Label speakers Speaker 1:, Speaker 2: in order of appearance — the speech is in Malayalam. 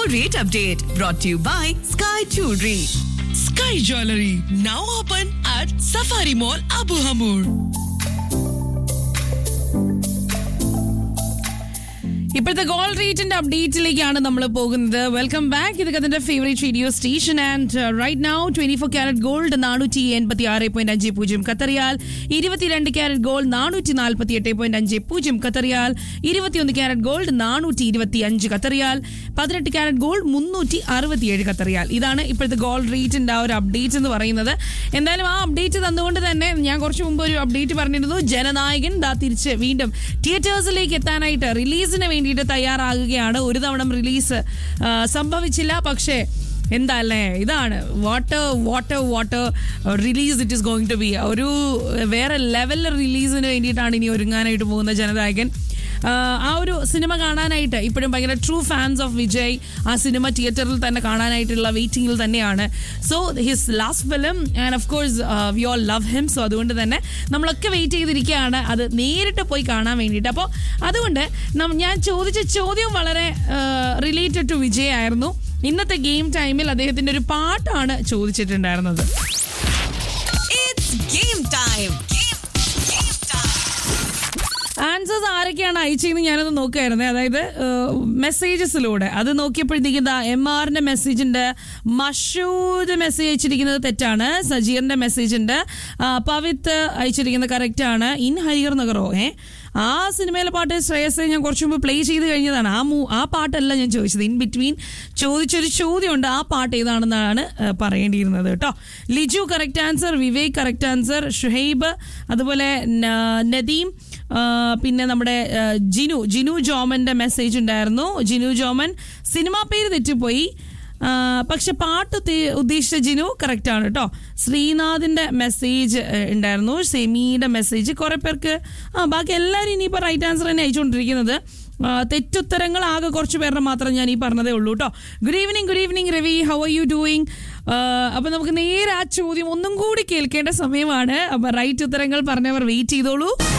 Speaker 1: rate update brought to you by Sky Jewelry.
Speaker 2: Sky Jewelry now open at Safari Mall Abu Hamur. ഇപ്പോഴത്തെ ഗോൾ റേറ്റിന്റെ അപ്ഡേറ്റിലേക്കാണ് നമ്മൾ പോകുന്നത് വെൽക്കം ബാക്ക് ഇത് അതിന്റെ favourite radio station and right now twenty four carat gold നാനൂറ്റി എൺപത്തി ആറ് പോയിന്റ് അഞ്ച് പൂജ്യം കത്തറിയാൽ ഇരുപത്തിരണ്ട് ക്യാരറ്റ് ഗോൾഡ് നാനൂറ്റി നാൽപ്പത്തി എട്ട് പോയിന്റ് അഞ്ച് പൂജ്യം കത്തറിയാൽ ഇരുപത്തിയൊന്ന് ക്യാരറ്റ് ഗോൾഡ് നാനൂറ്റി ഇരുപത്തി അഞ്ച് കത്തറിയാൽ പതിനെട്ട് ക്യാരറ്റ് ഗോൾഡ് മുന്നൂറ്റി അറുപത്തിയേഴ് കത്തറിയാൽ ഇതാണ് ഇപ്പോഴത്തെ ഗോൾ റേറ്റിന്റെ ആ ഒരു അപ്ഡേറ്റ് എന്ന് പറയുന്നത് എന്തായാലും ആ അപ്ഡേറ്റ് തന്നുകൊണ്ട് തന്നെ ഞാൻ കുറച്ച് മുമ്പ് ഒരു അപ്ഡേറ്റ് പറഞ്ഞിരുന്നു ജനനായകൻ ദാ തിരിച്ച് വീണ്ടും തിയേറ്റേഴ്സിലേക്ക് എത്താനായിട്ട് റിലീസിന് വേണ്ടിയിട്ട് തയ്യാറാകുകയാണ് ഒരു തവണ റിലീസ് സംഭവിച്ചില്ല പക്ഷേ എന്താ അല്ലേ ഇതാണ് water water water release it is going to be ഒരു വേറെ ലെവൽ റിലീസിന് വേണ്ടിയിട്ടാണ് ഇനി ഒരുങ്ങാനായിട്ട് പോകുന്ന ജനനായകൻ ആഹ് ആ ഒരു സിനിമ കാണാനായിട്ട് ഇപ്പോഴും ഭയങ്കര ട്രൂ ഫാൻസ് ഓഫ് വിജയ് ആ സിനിമ തിയേറ്ററിൽ തന്നെ കാണാനായിട്ടുള്ള വെയിറ്റിംഗിൽ തന്നെയാണ് so his last film and of course we all love him so അതുകൊണ്ട് തന്നെ നമ്മളൊക്കെ വെയിറ്റ് ചെയ്തിരിക്കുകയാണ് അത് നേരിട്ട് പോയി കാണാൻ വേണ്ടിയിട്ട് അപ്പോൾ അതുകൊണ്ട് നം- ഞാൻ ചോദിച്ച ചോദ്യം വളരെ റിലേറ്റഡ് ടു വിജയ് ആയിരുന്നു ഇന്നത്തെ ഗെയിം ടൈമിൽ അദ്ദേഹത്തിന്റെ ഒരു പാട്ടാണ് ചോദിച്ചിട്ടുണ്ടായിരുന്നത്
Speaker 1: It's game time. Game, game time.
Speaker 2: Answers ആരൊക്കെയാണ് അയച്ചതെന്ന് ഞാനത് നോക്കുമായിരുന്നേ അതായത് മെസ്സേജസിലൂടെ അത് നോക്കിയപ്പോഴത്തേക്കും ദാ എം ആറിന്റെ മെസ്സേജ് ഉണ്ട് മഷൂദ് മെസ്സേജ് അയച്ചിരിക്കുന്നത് തെറ്റാണ് സജീറിന്റെ മെസ്സേജ് ഉണ്ട് ആ, പവിത്ത് അയച്ചിരിക്കുന്നത് കറക്റ്റ് ആണ് ഇൻ ഹരിഹർ നഗറോ ഏ ആ സിനിമയിലെ പാട്ട് ശ്രേയസ് ഞാൻ കുറച്ച് മുമ്പ് പ്ലേ ചെയ്ത് കഴിഞ്ഞതാണ് ആ മൂ ആ പാട്ടല്ല ഞാൻ ചോദിച്ചത് ഇൻ ബിറ്റ്വീൻ ചോദിച്ചൊരു ചോദ്യമുണ്ട് ആ പാട്ട് ഏതാണെന്നാണ് ആ, പറയേണ്ടിയിരുന്നത് കേട്ടോ Liju correct answer Vivek correct answer Shuhaib അതുപോലെ ന- നദീം ആ, പിന്നെ നമ്മുടെ ആ, ജിനു ജിനു ജോമന്റെ മെസ്സേജ് ഉണ്ടായിരുന്നു ജിനു ജോമൻ സിനിമാ പേര് തെറ്റിപ്പോയി ആ, പക്ഷെ പാട്ട് ഉദ്ദേ- ഉദ്ദേശിച്ച ജിനു കറക്റ്റ് ആണ് കേട്ടോ ശ്രീനാഥിന്റെ മെസ്സേജ് ഏ, ഉണ്ടായിരുന്നു സെമിയുടെ മെസ്സേജ് കുറെ പേർക്ക് ആ ബാക്കി എല്ലാവരും ഇനിയിപ്പോൾ റൈറ്റ് ആൻസർ തന്നെ അയച്ചുകൊണ്ടിരിക്കുന്നത് ആ, തെറ്റുത്തരങ്ങൾ ആകെ കുറച്ച് പേരുടെ മാത്രം ഞാൻ ഈ പറഞ്ഞതേ ഉള്ളൂ കേട്ടോ good evening good evening Ravi how are you doing അപ്പൊ നമുക്ക് നേരെ ആ ചോദ്യം ഒന്നും കൂടി കേൾക്കേണ്ട സമയമാണ് അപ്പൊ റൈറ്റ് ഉത്തരങ്ങൾ പറഞ്ഞവർ വെയിറ്റ് ചെയ്തോളൂ